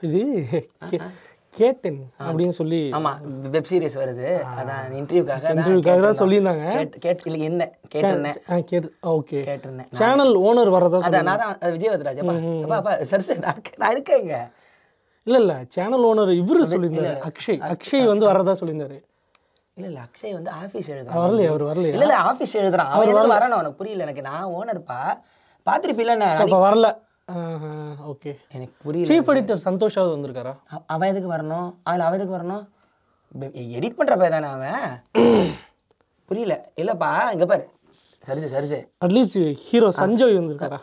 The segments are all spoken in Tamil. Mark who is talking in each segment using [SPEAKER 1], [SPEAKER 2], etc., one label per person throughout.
[SPEAKER 1] இது கே- கேட்டேன் அப்படின்னு சொல்லி
[SPEAKER 2] ஆமா வெப் சீரிஸ் வருது அதான் இன்டர்வியூக்காக
[SPEAKER 1] இன்டர்வியூக்காக தான் சொல்லியிருந்தாங்க
[SPEAKER 2] கேட் இல்லை என்ன கேட்டிருந்தேன்
[SPEAKER 1] ஆ கேட்டு ஓகே
[SPEAKER 2] கேட்டிருந்தேன்
[SPEAKER 1] சேனல் ஓனர் வரதா சொல்லி
[SPEAKER 2] அதான் நான் தான் அது விஜயவத்ராஜ் அப்பா அப்பா அப்பா சரி சரி நான் இருக்கேன், நான் இருக்கேங்க
[SPEAKER 1] இல்ல இல்ல சேனல் ஓனர் இவரு சொல்லியிருந்தாரு அக்ஷய் அக்ஷய் வந்து வரதா சொல்லியிருந்தாரு
[SPEAKER 2] இல்ல இல்ல அக்ஷய் வந்து ஆபீஸ் எழுதுறான்
[SPEAKER 1] வரலையா அவர் வரலையா
[SPEAKER 2] இல்ல இல்ல ஆபீஸ் எழுதுறான் அவன் எதுக்கு வரணும் அவனுக்கு புரியல எனக்கு நான் ஓனர்ப்பா பார்த்திருப்பீல்ல நான்
[SPEAKER 1] அப்ப வரல ஓகே
[SPEAKER 2] எனக்கு புரியல
[SPEAKER 1] சீஃப் எடிட்டர் சந்தோஷாவது வந்திருக்காரா
[SPEAKER 2] அவ- அவன் எதுக்கு வரணும் அதில் அவன் எதுக்கு வரணும் எடிட் பண்ற பையன் தானே அவன் புரியல இல்லப்பா இங்க பாரு சரிசு சரிசு
[SPEAKER 1] அட்லீஸ்ட் ஹீரோ சஞ்சய் வந்திருக்காரா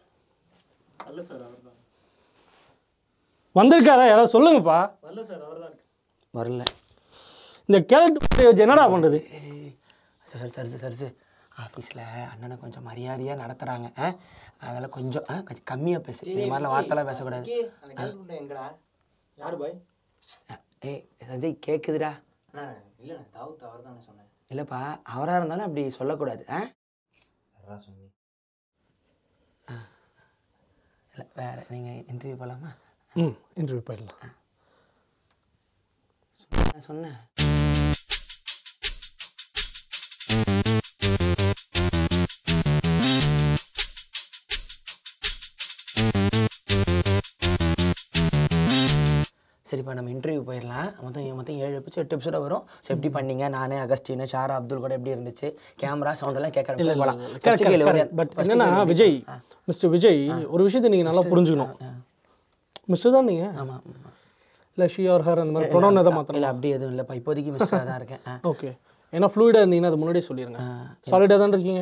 [SPEAKER 1] வந்திருக்காரா யாராவது சொல்லுங்கப்பா
[SPEAKER 2] வரல
[SPEAKER 1] இந்த கேரக்டர் வச்சு என்னடா பண்றது
[SPEAKER 2] சரி சரிசு சரிசு ஆஃபீஸில் அண்ணனை கொஞ்சம் மரியாதையாக நடத்துகிறாங்க அதனால் கொஞ்சம் ஆ, கொஞ்சம் கம்மியாக பேசு இந்த மாதிரிலாம் வார்த்தைலாம் பேசக்கூடாது
[SPEAKER 3] அந்த கேள்வி எங்கடா யாரு பாய்
[SPEAKER 2] ஏய் சஞ்சய் கேட்குதுடா
[SPEAKER 3] அண்ணா இல்லை தாவு தவறு தானே சொன்னேன்
[SPEAKER 2] இல்லைப்பா அவராக இருந்தாலும் அப்படி சொல்லக்கூடாது ஆ
[SPEAKER 3] சரிடா சொன்னி
[SPEAKER 2] இல்லை வேறு நீங்கள் இன்டர்வியூ போகலாமா
[SPEAKER 1] ம் இன்டர்வியூ போயிடலாம்
[SPEAKER 2] நான் சொன்னேன் சரிப்பா நம்ம இன்டர்வியூ போயிடலாம் மொத்தம் மொத்தம் ஏழு எபிசோட் எட்டு எபிசோட வரும் ஸோ எப்படி பண்ணீங்க நானே அகஸ்டின் ஷாரா அப்துல் கூட எப்படி இருந்துச்சு கேமரா சவுண்ட் எல்லாம் கேட்க ஆரம்பிச்சு போகலாம் First கேளு, ஒரு-
[SPEAKER 1] பட்
[SPEAKER 2] first
[SPEAKER 1] என்னன்னா
[SPEAKER 2] கேளு.
[SPEAKER 1] விஜய் மிஸ்டர் விஜய் ஒரு விஷயத்தை நீங்க நல்லா புரிஞ்சுக்கணும் மிஸ்டர் தான் நீங்க
[SPEAKER 2] ஆமா ஆமா.
[SPEAKER 1] இல்ல ஷி ஆர் ஹர் அந்த மாதிரி ப்ரொனவுன் எதை மாத்தணும்
[SPEAKER 2] இல்ல அப்படி எதுவும் இல்லைப்பா இப்போதைக்கு மிஸ்டராக தான் இருக்கேன் ஆ.
[SPEAKER 1] ஓகே ஏன்னா ஃப்ளூயிடாக இருந்தீங்கன்னா அது முன்னாடியே சொல்லிடுங்க சாலிடாக தான் இருக்கீங்க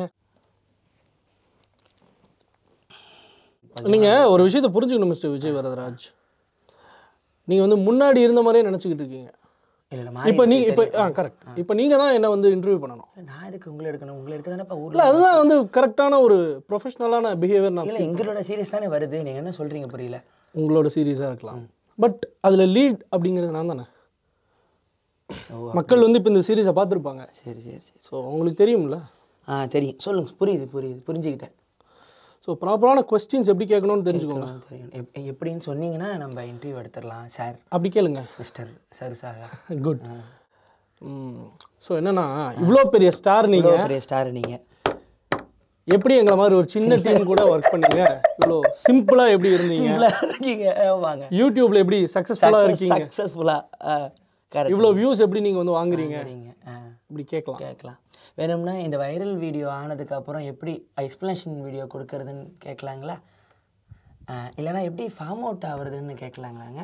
[SPEAKER 1] நீங்க ஒரு விஷயத்தை புரிஞ்சுக்கணும் மிஸ்டர் விஜய் வரதராஜ் நீங்க வந்து முன்னாடி இருந்த மாதிரியே நினச்சிக்கிட்டு இருக்கீங்க
[SPEAKER 2] இல்ல இல்ல
[SPEAKER 1] இப்போ
[SPEAKER 2] மாறி
[SPEAKER 1] நீங்க இப்போ ஆ கரெக்ட் இப்போ நீங்க தான் என்ன வந்து இன்டர்வியூ பண்ணணும்
[SPEAKER 2] நான் எதுக்கு உங்களை எடுக்கணும் உங்களை எடுக்க தானேப்பா
[SPEAKER 1] இல்ல
[SPEAKER 2] ஊர்ல
[SPEAKER 1] அதுதான் வந்து கரெக்டான ஒரு ப்ரொஃபஷனலான பிஹேவியர் நான்
[SPEAKER 2] இல்ல எங்களோட சீரியஸ் தானே வருது நீங்க என்ன சொல்றீங்க புரியல
[SPEAKER 1] உங்களோட சீரியஸாக இருக்கலாம் பட் அதுல லீட் அப்படிங்கிறது நான் தானே
[SPEAKER 2] ஓ
[SPEAKER 1] மக்கள் வந்து இப்போ இந்த சீரீஸை பார்த்துருப்பாங்க
[SPEAKER 2] சரி சரி சரி
[SPEAKER 1] ஸோ உங்களுக்கு தெரியும்ல
[SPEAKER 2] ஆ தெரியும் சொல்லுங்க புரியுது புரியுது புரிஞ்சுக்கிட்டேன்
[SPEAKER 1] ஸோ ப்ராப்பரான கொஸ்டின்ஸ் எப்படி கேட்கணும்னு தெரிஞ்சுக்கோங்க
[SPEAKER 2] ஆ, தெரியும் எப்- எப்படின்னு சொன்னீங்கன்னா நம்ம இன்டர்வியூ எடுத்துடலாம் சார்
[SPEAKER 1] அப்படி கேளுங்க
[SPEAKER 2] mister sir sir
[SPEAKER 1] good so என்னன்னா இவ்வளோ பெரிய ஸ்டார் நீங்க
[SPEAKER 2] பெரிய ஸ்டார் நீங்க
[SPEAKER 1] எப்படி எங்களை மாதிரி ஒரு சின்ன டீம் கூட ஒர்க் பண்ணீங்க இவ்வளோ சிம்பிளா எப்படி இருந்தீங்க
[SPEAKER 2] சிம்பிளா இருக்கீங்க வாங்க
[SPEAKER 1] யூடியூப்ல எப்படி சக்ஸஸ்ஃபுல்லா இருக்கீங்க
[SPEAKER 2] சக்ஸஸ்ஃபுல்லா கரெக்ட்
[SPEAKER 1] இவ்வளோ வியூஸ் எப்படி நீங்க வந்து வாங்குறீங்க
[SPEAKER 2] சரிங்க ஆ
[SPEAKER 1] இப்படி கேட்கலாம்
[SPEAKER 2] கேட்கலாம் வேணும்னா இந்த வைரல் வீடியோ ஆனதுக்கு அப்புறம் எப்படி எக்ஸ்ப்ளனேஷன் வீடியோ கொடுக்கறதுன்னு கேட்கலாங்களா ஆ, இல்லைன்னா எப்படி ஃபார்ம் அவுட் ஆகுறதுன்னு கேட்கலாங்களாங்க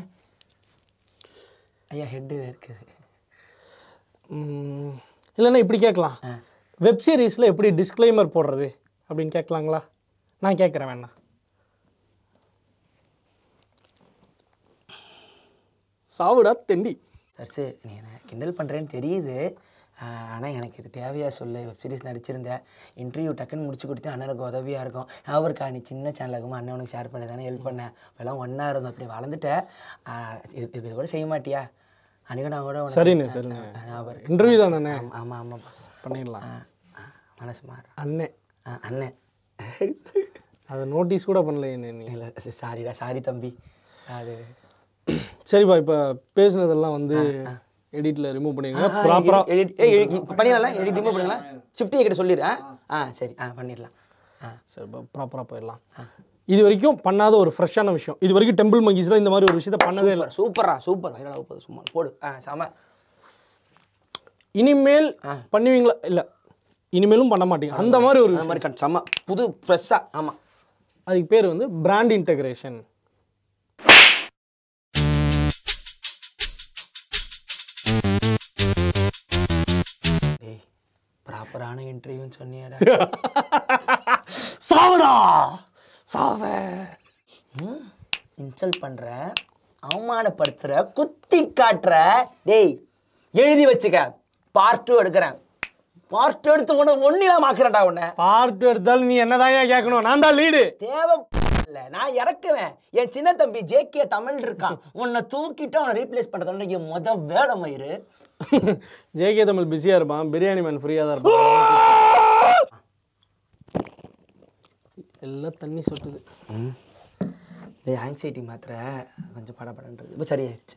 [SPEAKER 2] ஐயா ஹெட்டு இருக்குது
[SPEAKER 1] உம், இல்லைன்னா இப்படி கேட்கலாம் வெப் சீரிஸில் எப்படி டிஸ்க்ளைமர் போடுறது அப்படின்னு கேட்கலாங்களா நான் கேட்குறேன் வேணா சாவுடா தெண்டி
[SPEAKER 2] சர்ஸு நீ என்ன கிண்டல் பண்ணுறேன்னு தெரியுது ஆனால் எனக்கு இது தேவையா சொல்லு வெப் சீரிஸ் நடிச்சிருந்தேன் இன்டர்வியூ டக்குன்னு முடிச்சு கொடுத்து அண்ணனுக்கு உதவியாக இருக்கும் அவருக்கா நீ சின்ன சேனலுக்குமா அண்ணன் உனக்கு ஷேர் பண்ணி தானே ஹெல்ப் பண்ணேன் இப்போல்லாம் ஒன்றா இருந்தோம் அப்படி வளர்ந்துட்டேன் ஆ, இது இது கூட செய்ய மாட்டியா அன்றைக்கி நான் கூட உனக்கு-
[SPEAKER 1] சரிண்ணே சரிண்ணே
[SPEAKER 2] ஆ, ஞாபகம் இருக்கு
[SPEAKER 1] இன்டர்வியூ தானே
[SPEAKER 2] ஆமாம் ஆமாம் ஆமாப்பா
[SPEAKER 1] பண்ணிடலாம்
[SPEAKER 2] ஆ, ஆ, மனசு மாறு
[SPEAKER 1] அண்ணே
[SPEAKER 2] ஆ, அண்ணன்
[SPEAKER 1] அதை நோட்டீஸ் கூட பண்ணல என்ன நீ
[SPEAKER 2] இல்லை சாரிடா சாரி தம்பி அது
[SPEAKER 1] சரிப்பா இப்போ பேசுனதெல்லாம் வந்து எடிட்டில் ரிமூவ் பண்ணிடுங்க ப்ராப்பராக
[SPEAKER 2] எடிட் பண்ணிடலாம் எடிட் ரிமூவ் பண்ணிடலாம் ஷிஃப்டி கிட்ட சொல்லிடு ஆ ஆ சரி ஆ பண்ணிடலாம் ஆ
[SPEAKER 1] சரிப்பா ப்ராப்பராக போயிடலாம் இது வரைக்கும் பண்ணாத ஒரு ஃப்ரெஷ்ஷான விஷயம் இது வரைக்கும் டெம்பிள் மங்கீஸில் இந்த மாதிரி ஒரு விஷயத்த பண்ணதே இல்லை
[SPEAKER 2] சூப்பர் சூப்பரா சூப்பர் வைரலாக போகுது சும்மா போடு ஆ செம
[SPEAKER 1] இனிமேல் பண்ணுவீங்களா இல்லை இனிமேலும் பண்ண மாட்டீங்க அந்த மாதிரி ஒரு
[SPEAKER 2] அந்த மாதிரி கண் செம்ம புது ஃப்ரெஷ்ஷாக ஆமாம்
[SPEAKER 1] அதுக்கு பேர் வந்து பிராண்ட் இன்டகிரேஷன்
[SPEAKER 2] டேய் ப்ராப்பரான இன்டர்வியூன்னு சொன்னியடா
[SPEAKER 1] சாவடா சாவ
[SPEAKER 2] இன்சல்ட் பண்ணுற அவமானப்படுத்துகிற குத்தி காட்டுற டேய் எழுதி வச்சுக்க பார்ட் டூ எடுக்கிறேன் பார்ட் டூ எடுத்து கொண்டு ஒன்றிலாம் ஆக்குறேன்டா உன்னை
[SPEAKER 1] பார்ட் எடுத்தாலும் நீ என்னதான் கேட்கணும் நான் தான் லீடு
[SPEAKER 2] தேவை இல்ல நான் இறக்குவேன் என் சின்ன தம்பி ஜேகே தமிழ் இருக்கான் உன்னை தூக்கிட்டு அவனை ரீப்ளேஸ் பண்ணுறதுல என் முத வேலை மயிறு
[SPEAKER 1] ஜேகே தமிழ் பிஸியாக இருப்பான் பிரியாணி மேன் ஃப்ரீயாக தான் இருப்பான் எல்லாம் தண்ணி சொட்டுது
[SPEAKER 2] இந்த ஆங்ஸைட்டி மாத்திரை கொஞ்சம் படப்படன்றது இப்போ சரியாயிடுச்சு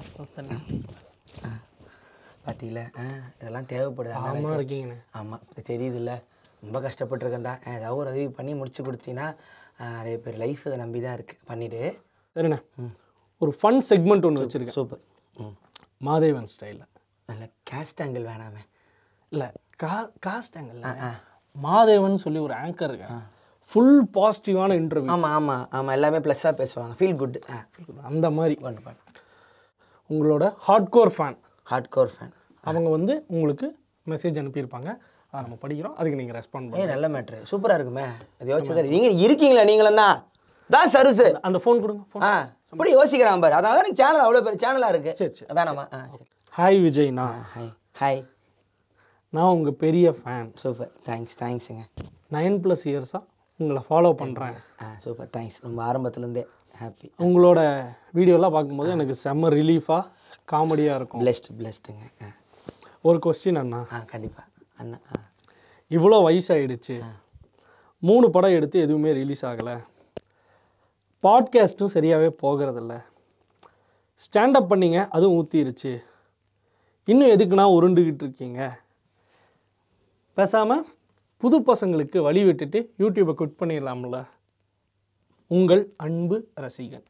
[SPEAKER 2] பார்த்தீங்களா ஆ இதெல்லாம் தேவைப்படுது
[SPEAKER 1] ஆமா இருக்கீங்கண்ணே
[SPEAKER 2] ஆமாம் இது தெரியுதுல்ல ரொம்ப கஷ்டப்பட்டுருக்கேன்டா ஆ, ஏதாவது ஒரு உதவி பண்ணி முடிச்சு கொடுத்தீங்கன்னா ஆ, நிறைய பேர் லைஃப் இதை நம்பி தான் இருக்குது பண்ணிவிடு
[SPEAKER 1] சரிண்ணே ஒரு ஃபன் செக்மெண்ட் ஒன்று வச்சுருக்கேன்
[SPEAKER 2] சூப்பர் ம்
[SPEAKER 1] மாதேவன் ஸ்டைலில்
[SPEAKER 2] நல்ல கேஸ்ட் ஆங்கிள் வேணாமே
[SPEAKER 1] இல்லை கா காஸ்ட் ஆங்கிள் மாதேவன் சொல்லி ஒரு ஆங்கர் இருக்கேன் ஃபுல் பாசிட்டிவான இன்டர்வியூ
[SPEAKER 2] ஆமாம் ஆமாம் ஆமாம் எல்லாமே ப்ளஸ்ஸாக பேசுவாங்க ஃபீல் குட் ஆ
[SPEAKER 1] அந்த மாதிரி
[SPEAKER 2] ஒன்று பாடு
[SPEAKER 1] உங்களோட hardcore fan
[SPEAKER 2] hardcore fan
[SPEAKER 1] அவங்க வந்து உங்களுக்கு மெசேஜ் அனுப்பியிருப்பாங்க அதை நம்ம படிக்கிறோம் அதுக்கு நீங்கள் ரெஸ்பாண்ட்
[SPEAKER 2] ஏ
[SPEAKER 1] பண்ணுங்க
[SPEAKER 2] நல்ல மேட்ரு சூப்பராக இருக்குமே அது யோசிச்சதா நீங்கள் இருக்கீங்களா நீங்களும் தான் தான் சருசு
[SPEAKER 1] அந்த ஃபோன் கொடுங்க phone.
[SPEAKER 2] ஆ இப்படி யோசிக்கிறான் பாரு அதனால எனக்கு சேனல் அவ்வளோ பெரிய சேனலாக இருக்கு
[SPEAKER 1] சரி சரி
[SPEAKER 2] வேணாமா ஆ சரி
[SPEAKER 1] ஹாய் விஜய்ண்ணா
[SPEAKER 2] ஹாய் ஹாய்
[SPEAKER 1] நான் உங்கள் பெரிய ஃபேன்
[SPEAKER 2] சூப்பர் தேங்க்ஸ் தேங்க்ஸுங்க
[SPEAKER 1] நைன் ப்ளஸ் இயர்ஸாக உங்களை ஃபாலோ பண்ணுறேன்
[SPEAKER 2] ஆ சூப்பர் தேங்க்ஸ் ரொம்ப ஆரம்பத்துலேருந்தே ஹாப்பி
[SPEAKER 1] உங்களோட வீடியோலாம் பார்க்கும்போது எனக்கு செம்ம ரிலீஃபாக காமெடியாக இருக்கும்
[SPEAKER 2] பிளெஸ்ட் பிளெஸ்ட்டுங்க ஆ
[SPEAKER 1] ஒரு கொஸ்டின் அண்ணா
[SPEAKER 2] ஆ கண்டிப்பாக அண்ணா ஆ
[SPEAKER 1] இவ்வளோ வயசாயிடுச்சு மூணு படம் எடுத்து எதுவுமே ரிலீஸ் ஆகலை பாட்காஸ்ட்டும் சரியாகவே போகிறதில்ல ஸ்டாண்டப் பண்ணீங்க அதுவும் ஊற்றிருச்சு இன்னும் எதுக்குண்ணா உருண்டுக்கிட்டு இருக்கீங்க பேசாமல் புது பசங்களுக்கு வழி விட்டுட்டு யூடியூப்பை குட் பண்ணிடலாம்ல உங்கள் அன்பு ரசிகன்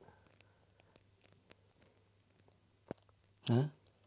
[SPEAKER 2] ஆ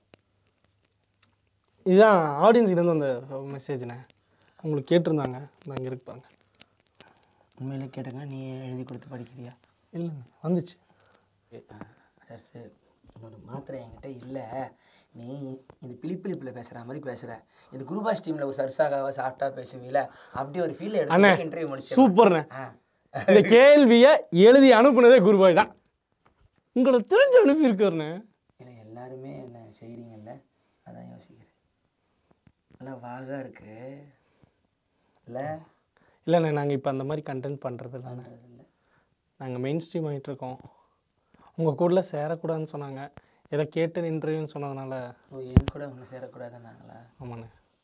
[SPEAKER 1] இதுதான் ஆடியன்ஸ்கிட்ட அந்த மெசேஜ்ண்ணே உங்களுக்கு கேட்டிருந்தாங்க இந்த இங்கே இருக்கு பாருங்க
[SPEAKER 2] உண்மையிலே கேட்டேங்க நீ எழுதி கொடுத்து படிக்கிறியா
[SPEAKER 1] இல்லைங்க வந்துச்சு
[SPEAKER 2] சார் சார் உன்னோட மாத்திரை என்கிட்ட இல்லை நீ இது பிலிப்பிலிப்பில் பேசுகிற மாதிரி பேசுகிற இது குருபாஷ் டீமில் ஒரு சர்சாகாவா சாஃப்டாக பேசுவீல அப்படி ஒரு ஃபீல்
[SPEAKER 1] அண்ணே
[SPEAKER 2] எடுத்து இன்டர்வியூ முடிச்சு
[SPEAKER 1] சூப்பர்ண்ணே
[SPEAKER 2] ஆ
[SPEAKER 1] இந்த கேள்வியை எழுதி அனுப்புனதே குருபாய் தான் உங்களை தெரிஞ்சு அனுப்பியிருக்காருண்ணே
[SPEAKER 2] இல்லை எல்லாருமே என்ன செய்கிறீங்கல்ல அதான் யோசிக்கிறேன் நல்லா வாகா இருக்கு இல்லை
[SPEAKER 1] இல்லைண்ணே நாங்கள் இப்போ அந்த மாதிரி கண்டென்ட் பண்ணுறது இல்லைண்ணே
[SPEAKER 2] இல்லை
[SPEAKER 1] நாங்கள் மெயின் ஸ்ட்ரீம் ஆகிட்டு இருக்கோம் உங்கள் கூட சேரக்கூடாதுன்னு சொன்னாங்க ஏதோ கேட்டு இன்டர்வியூன்னு சொன்னதுனால
[SPEAKER 2] ஓ என் கூட ஒன்று சேரக்கூடாதுன்னாங்களா
[SPEAKER 1] ஆமாண்ணே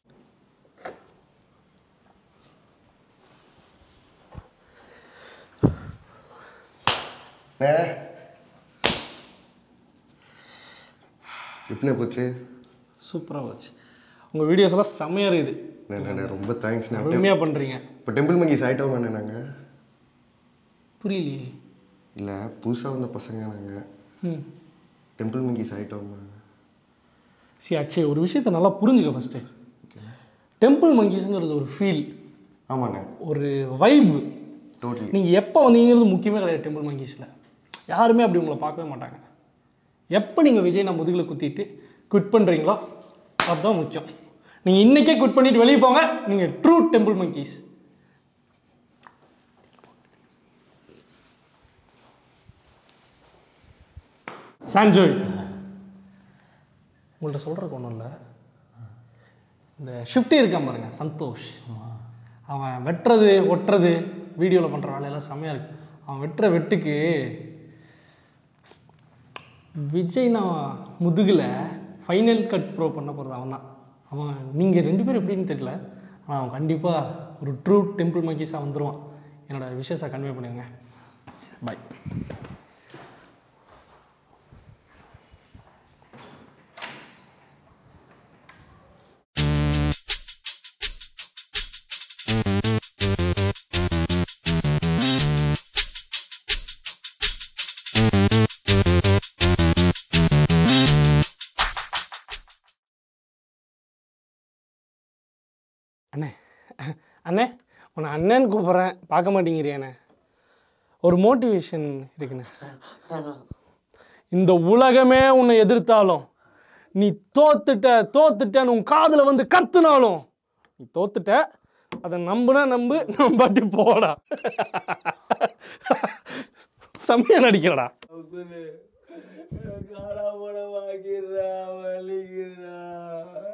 [SPEAKER 4] அண்ணே எப்படிண்ணே போச்சு
[SPEAKER 1] சூப்பராக போச்சு உங்கள் வீடியோஸ் எல்லாம் செம்மையாக இருக்குது
[SPEAKER 4] அண்ணே, அண்ணே ரொம்ப தேங்க்ஸ்ண்ணே
[SPEAKER 1] அருமையாக பண்ணுறீங்க
[SPEAKER 4] இப்போ டெம்பிள் மங்கிஸ் ஆகிட்டோம் அண்ணே நாங்கள்
[SPEAKER 1] புரியலையே
[SPEAKER 4] இல்லை புதுசாக வந்த பசங்க நாங்கள்
[SPEAKER 1] ம்
[SPEAKER 4] டெம்பிள் மங்கிஸ் ஆகிட்டோம்
[SPEAKER 1] சரி அக்ஷய் ஒரு விஷயத்தை நல்லா புரிஞ்சுக்க ஃபஸ்ட்டு டெம்பிள் மங்கீஸுங்கிறது ஒரு ஃபீல்
[SPEAKER 4] ஆமாண்ணே
[SPEAKER 1] ஒரு வைப்
[SPEAKER 4] டோட்டலி
[SPEAKER 1] நீங்கள் எப்போ வந்தீங்கிறது முக்கியமே கிடையாது டெம்பிள் மங்கீஸில் யாருமே அப்படி உங்களை பார்க்கவே மாட்டாங்க எப்போ நீங்கள் விஜய் நான் முதுகில் குத்திட்டு குவிட் பண்ணுறீங்களோ அதுதான் முக்கியம் நீங்கள் இன்றைக்கே குவிட் பண்ணிட்டு வெளியே போங்க நீங்கள் ட்ரூ டெம்பிள் மங்கீஸ் சான்ஜோய் உங்கள்கிட்ட சொல்கிறக்கு ஒன்றும் இல்லை இந்த ஷிஃப்டி இருக்கான் பாருங்க சந்தோஷ் அவன் வெட்டுறது ஒட்டுறது வீடியோவில் பண்ணுற வேலையெல்லாம் செம்மையாக இருக்கு அவன் வெட்டுற வெட்டுக்கு விஜய் நான் முதுகில் ஃபைனல் கட் ப்ரோ பண்ண போகிறது அவன் தான் அவன் நீங்கள் ரெண்டு பேரும் எப்படின்னு தெரியல ஆனால் அவன் கண்டிப்பாக ஒரு ட்ரூ டெம்பிள் மக்கீஸாக வந்துடுவான் என்னோட விஷயத்தை கன்வே பண்ணுங்க பாய் அண்ணே அண்ணே உன்னை அண்ணன் கூப்பிட்றேன் பார்க்க மாட்டேங்கிறியாண்ணே ஒரு மோட்டிவேஷன் இருக்குண்ணே இந்த உலகமே உன்னை எதிர்த்தாலும் நீ தோத்துட்ட தோத்துட்டன்னு உன் காதில் வந்து கத்துனாலும் நீ தோத்துட்ட அதை நம்புனா நம்பு நம்பாட்டி போடா செம்மையா நடிக்கிறடா
[SPEAKER 2] காணாம போன வாங்கிடுறா வலிக்குறா